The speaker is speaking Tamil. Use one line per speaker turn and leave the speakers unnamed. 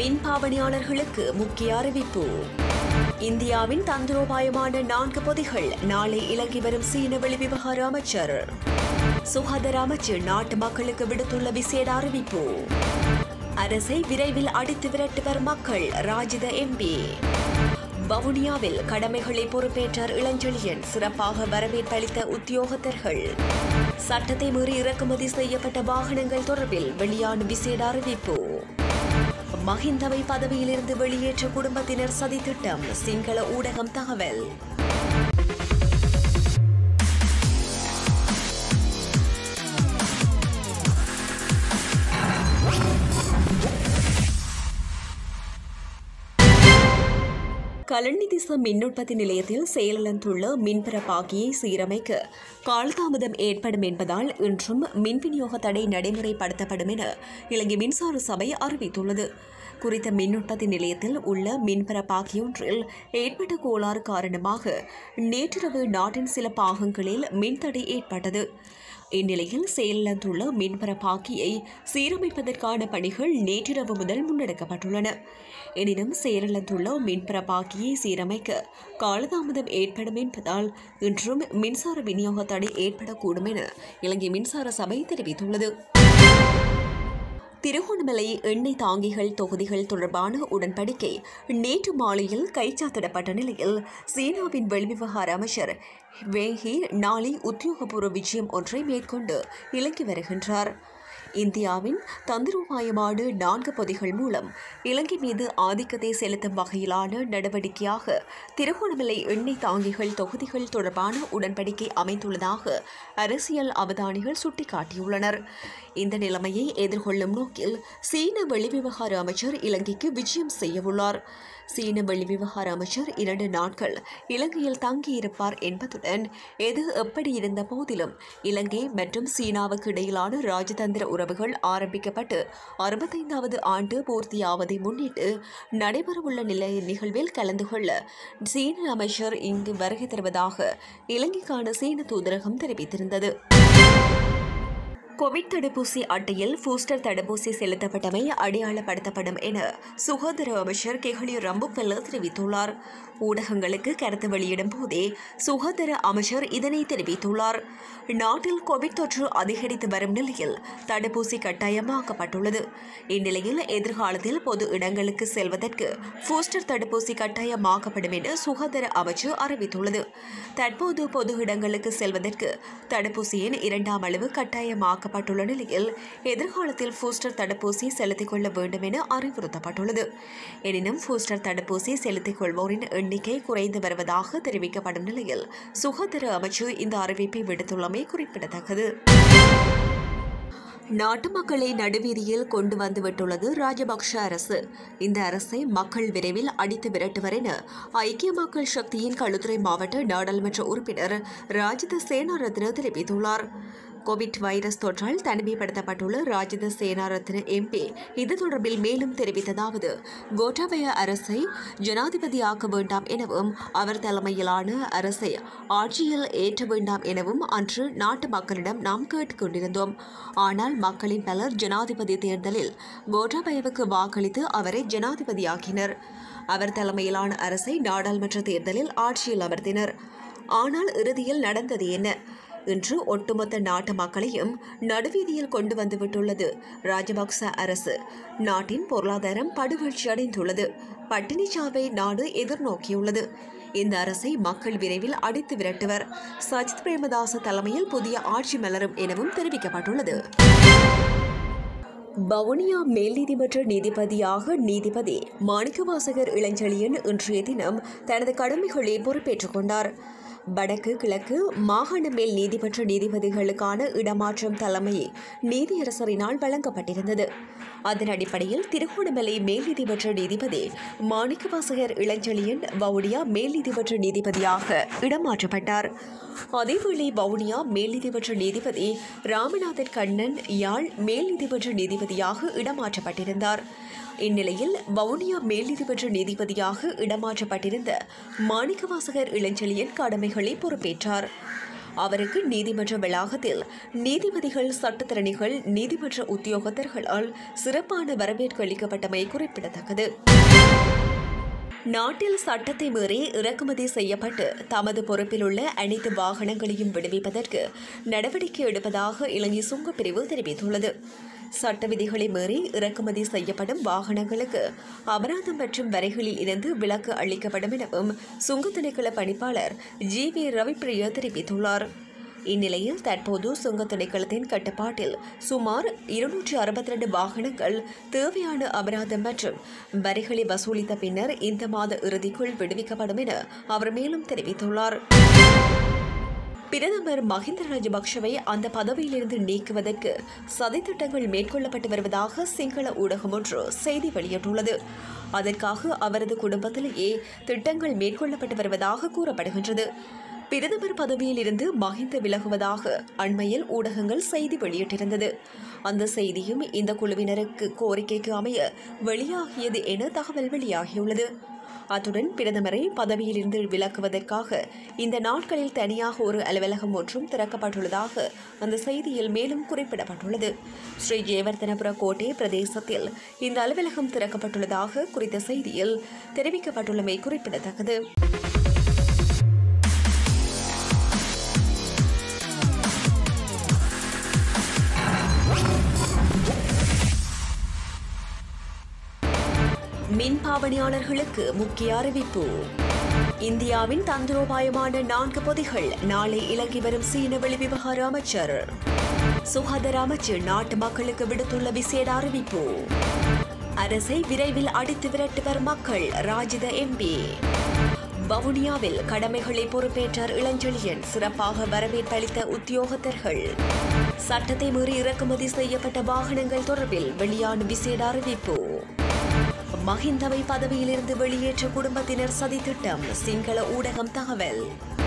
மின் பாவனையாளர்களுக்கு முக்கிய அறிவிப்பு இந்தியாவின் தந்திரோபாயமான நான்கு பொதிகள் நாளை இலங்கை வரும் சீன வெளிவிவகார அமைச்சர் சுகாதார அமைச்சு நாட்டு மக்களுக்கு விடுத்துள்ள விசேட அறிவிப்பு அரசை விரைவில் அடித்து விரட்டுவர் மக்கள் ராஜித எம்பி வவுனியாவில் கடமைகளை பொறுப்பேற்றார் இளஞ்செழியன் சிறப்பாக வரவேற்பளித்த உத்தியோகத்தர்கள் சட்டத்தை மீறி இறக்குமதி செய்யப்பட்ட வாகனங்கள் தொடர்பில் வெளியான விசேட அறிவிப்பு மஹிந்தவை பதவியிலிருந்து வெளியேற்ற குடும்பத்தினர் சதித்திட்டம் சிங்கள ஊடகம் தகவல் கலன்னிதிச மின் உற்பத்தி நிலையத்தில் செயலிழந்துள்ள மின்பரப்பாக்கியை சீரமைக்க காலதாமதம் ஏற்படும் என்பதால் இன்றும் மின் விநியோக தடை நடைமுறைப்படுத்தப்படும் என இலங்கை மின்சார சபை அறிவித்துள்ளது குறித்த மின் உற்பத்தி நிலையத்தில் உள்ள மின்பரப்பாக்கியொன்றில் ஏற்பட்ட கோளாறு காரணமாக நேற்றிரவு நாட்டின் சில பாகங்களில் மின்தடை ஏற்பட்டது இந்நிலையில் செயலிழந்துள்ள மின்பரப்பாக்கியை சீரமைப்பதற்கான பணிகள் நேற்றிரவு முதல் முன்னெடுக்கப்பட்டுள்ளன எனினும் செயலிழந்துள்ள மின்பரப்பாக்கியை சீரமைக்க காலதாமதம் ஏற்படும் என்பதால் இன்றும் மின்சார விநியோக தடை ஏற்படக்கூடும் என இலங்கை மின்சார சபை தெரிவித்துள்ளது திருகோணமலை எண்ணெய் தாங்கிகள் தொகுதிகள் தொடர்பான உடன்படிக்கை நேற்று மாலையில் கைச்சாத்திடப்பட்ட நிலையில் சீனாவின் வெளிவிவகார அமைச்சர் வேஹி நாளை உத்தியோகபூர்வ விஜயம் ஒன்றை மேற்கொண்டு இலங்கை வருகின்றார் இந்தியாவின் தந்திரோபாயமான நான்கு பொதிகள் மூலம் இலங்கை மீது ஆதிக்கத்தை செலுத்தும் வகையிலான நடவடிக்கையாக திருகோணமலை எண்ணெய் தாங்கிகள் தொகுதிகள் தொடர்பான உடன்படிக்கை அமைந்துள்ளதாக அரசியல் அவதானிகள் சுட்டிக்காட்டியுள்ளனர் இந்த நிலைமையை எதிர்கொள்ளும் நோக்கில் சீன வெளிவிவகார அமைச்சர் இலங்கைக்கு விஜயம் செய்யவுள்ளார் சீன வெளிவிவகார அமைச்சர் இரண்டு நாட்கள் இலங்கையில் தங்கியிருப்பார் என்பதுடன் எது எப்படி இருந்த போதிலும் இலங்கை மற்றும் சீனாவுக்கு இடையிலான ராஜதந்திர உறவுகள் ஆரம்பிக்கப்பட்டு அறுபத்தைந்தாவது ஆண்டு பூர்த்தியாவதை முன்னிட்டு நடைபெறவுள்ள நிலை நிகழ்வில் கலந்து கொள்ள சீன அமைச்சர் இங்கு வருகை தருவதாக இலங்கைக்கான சீன தூதரகம் தெரிவித்திருந்தது கோவிட் தடுப்பூசி அட்டையில் பூஸ்டர் தடுப்பூசி செலுத்தப்பட்டமை அடையாளப்படுத்தப்படும் என சுகாதார அமைச்சர் கெஹலி ரம்புப்பெல்ல தெரிவித்துள்ளார் ஊடகங்களுக்கு கருத்து வெளியிடும் போதே சுகாதார அமைச்சர் இதனை தெரிவித்துள்ளார் நாட்டில் கோவிட் தொற்று அதிகரித்து வரும் நிலையில் தடுப்பூசி கட்டாயமாக்கப்பட்டுள்ளது இந்நிலையில் எதிர்காலத்தில் பொது இடங்களுக்கு செல்வதற்கு பூஸ்டர் தடுப்பூசி கட்டாயமாக்கப்படும் என சுகாதார அமைச்சு அறிவித்துள்ளது தற்போது பொது இடங்களுக்கு செல்வதற்கு தடுப்பூசியின் இரண்டாம் அளவு கட்டாயமாக்க அறிவிக்கப்பட்டுள்ள நிலையில் எதிர்காலத்தில் பூஸ்டர் தடுப்பூசி செலுத்திக் கொள்ள வேண்டும் என அறிவுறுத்தப்பட்டுள்ளது எனினும் பூஸ்டர் தடுப்பூசி செலுத்திக் கொள்வோரின் எண்ணிக்கை குறைந்து வருவதாக தெரிவிக்கப்படும் நிலையில் சுகாதார அமைச்சு இந்த அறிவிப்பை விடுத்துள்ளமை குறிப்பிடத்தக்கது நாட்டு மக்களை நடுவீதியில் கொண்டு வந்துவிட்டுள்ளது ராஜபக்ஷ அரசு இந்த அரசை மக்கள் விரைவில் அடித்து விரட்டுவர் என ஐக்கிய மக்கள் சக்தியின் களுத்துறை மாவட்ட நாடாளுமன்ற உறுப்பினர் ராஜித சேனாரத்ன தெரிவித்துள்ளார் கோவிட் வைரஸ் தொற்றால் தனிமைப்படுத்தப்பட்டுள்ள ராஜித சேனாரத்ன எம்பி இது தொடர்பில் மேலும் தெரிவித்ததாவது கோட்டாபய அரசை ஜனாதிபதியாக்க வேண்டாம் எனவும் அவர் தலைமையிலான அரசை ஆட்சியில் ஏற்ற வேண்டாம் எனவும் அன்று நாட்டு மக்களிடம் நாம் கேட்டுக்கொண்டிருந்தோம் ஆனால் மக்களின் பலர் ஜனாதிபதி தேர்தலில் கோட்டாபயவுக்கு வாக்களித்து அவரை ஜனாதிபதியாக்கினர் அவர் தலைமையிலான அரசை நாடாளுமன்ற தேர்தலில் ஆட்சியில் அமர்த்தினர் ஆனால் இறுதியில் நடந்தது என்ன இன்று ஒட்டுமொத்த நாட்டு மக்களையும் நடுவீதியில் கொண்டு வந்துவிட்டுள்ளது ராஜபக்ச அரசு நாட்டின் பொருளாதாரம் படுவீழ்ச்சி அடைந்துள்ளது பட்டினிச்சாவை நாடு எதிர்நோக்கியுள்ளது இந்த அரசை மக்கள் விரைவில் அடித்து விரட்டுவர் சஜித் பிரேமதாச தலைமையில் புதிய ஆட்சி மலரும் எனவும் தெரிவிக்கப்பட்டுள்ளது வவுனியா மேல் நீதிமன்ற நீதிபதியாக நீதிபதி மாணிக்கவாசகர் இளஞ்செழியன் இன்றைய தினம் தனது கடமைகளை பொறுப்பேற்றுக் கொண்டார் வடக்கு கிழக்கு மாகாண மேல் நீதிமன்ற நீதிபதிகளுக்கான இடமாற்றம் தலைமை நீதியரசரினால் வழங்கப்பட்டிருந்தது அதன் அடிப்படையில் திருகோணமலை மேல் நீதிமன்ற நீதிபதி மாணிக்கவாசகர் இளஞ்செழியன் வவுனியா மேல் நீதிமன்ற நீதிபதியாக இடமாற்றப்பட்டார் அதேவேளை வவுனியா மேல் நீதிமன்ற நீதிபதி ராமநாதன் கண்ணன் யாழ் மேல் நீதிமன்ற நீதிபதியாக இடமாற்றப்பட்டிருந்தார் இந்நிலையில் வவுனியா மேல் நீதிமன்ற நீதிபதியாக இடமாற்றப்பட்டிருந்த மாணிக்கவாசகர் இளஞ்செழியன் கடமைகளை பொறுப்பேற்றார் அவருக்கு நீதிமன்ற வளாகத்தில் நீதிபதிகள் சட்டத்தரணிகள் நீதிமன்ற உத்தியோகத்தர்களால் சிறப்பான வரவேற்பு அளிக்கப்பட்டமை குறிப்பிடத்தக்கது நாட்டில் சட்டத்தை மீறி இறக்குமதி செய்யப்பட்டு தமது பொறுப்பில் உள்ள அனைத்து வாகனங்களையும் விடுவிப்பதற்கு நடவடிக்கை எடுப்பதாக இலங்கை சுங்கப்பிரிவு தெரிவித்துள்ளது சட்ட விதிகளை மீறி இறக்குமதி செய்யப்படும் வாகனங்களுக்கு அபராதம் மற்றும் வரிகளில் இருந்து விலக்கு அளிக்கப்படும் எனவும் சுங்க திணைக்கள பணிப்பாளர் ஜி வி ரவிப்பிரியா தெரிவித்துள்ளார் இந்நிலையில் தற்போது சுங்க திணைக்களத்தின் கட்டுப்பாட்டில் சுமார் இருநூற்றி அறுபத்தி ரெண்டு வாகனங்கள் தேவையான அபராதம் மற்றும் வரிகளை வசூலித்த பின்னர் இந்த மாத இறுதிக்குள் விடுவிக்கப்படும் என அவர் மேலும் தெரிவித்துள்ளார் பிரதமர் மஹிந்த ராஜபக்ஷவை அந்த பதவியிலிருந்து நீக்குவதற்கு சதித்திட்டங்கள் மேற்கொள்ளப்பட்டு வருவதாக சிங்கள ஊடகம் ஒன்று செய்தி வெளியிட்டுள்ளது அதற்காக அவரது குடும்பத்திலேயே திட்டங்கள் மேற்கொள்ளப்பட்டு வருவதாக கூறப்படுகின்றது பிரதமர் பதவியில் இருந்து மஹிந்த விலகுவதாக அண்மையில் ஊடகங்கள் செய்தி வெளியிட்டிருந்தது அந்த செய்தியும் இந்த குழுவினருக்கு கோரிக்கைக்கு அமைய வெளியாகியது என தகவல் வெளியாகியுள்ளது அத்துடன் பிரதமரை பதவியிலிருந்து விலக்குவதற்காக இந்த நாட்களில் தனியாக ஒரு அலுவலகம் ஒன்றும் திறக்கப்பட்டுள்ளதாக அந்த செய்தியில் மேலும் குறிப்பிடப்பட்டுள்ளது ஸ்ரீ ஜெயவர்தனபுர கோட்டை பிரதேசத்தில் இந்த அலுவலகம் திறக்கப்பட்டுள்ளதாக குறித்த செய்தியில் தெரிவிக்கப்பட்டுள்ளமை குறிப்பிடத்தக்கது மின் பாவனையாளர்களுக்கு முக்கிய அறிவிப்பு இந்தியாவின் தந்திரோபாயமான நான்கு பொதிகள் நாளை இலங்கை வரும் சீன வெளிவிவகார அமைச்சர் சுகாதார அமைச்சர் நாட்டு மக்களுக்கு விடுத்துள்ள விசேட அறிவிப்பு அரசை விரைவில் அடித்து விரட்டுவர் மக்கள் ராஜித எம்பி வவுனியாவில் கடமைகளை பொறுப்பேற்றார் இளஞ்செழியன் சிறப்பாக வரவேற்பளித்த உத்தியோகத்தர்கள் சட்டத்தை மீறி இறக்குமதி செய்யப்பட்ட வாகனங்கள் தொடர்பில் வெளியான விசேட அறிவிப்பு மஹிந்தவை பதவியிலிருந்து வெளியேற்ற குடும்பத்தினர் சதித்திட்டம் சிங்கள ஊடகம் தகவல்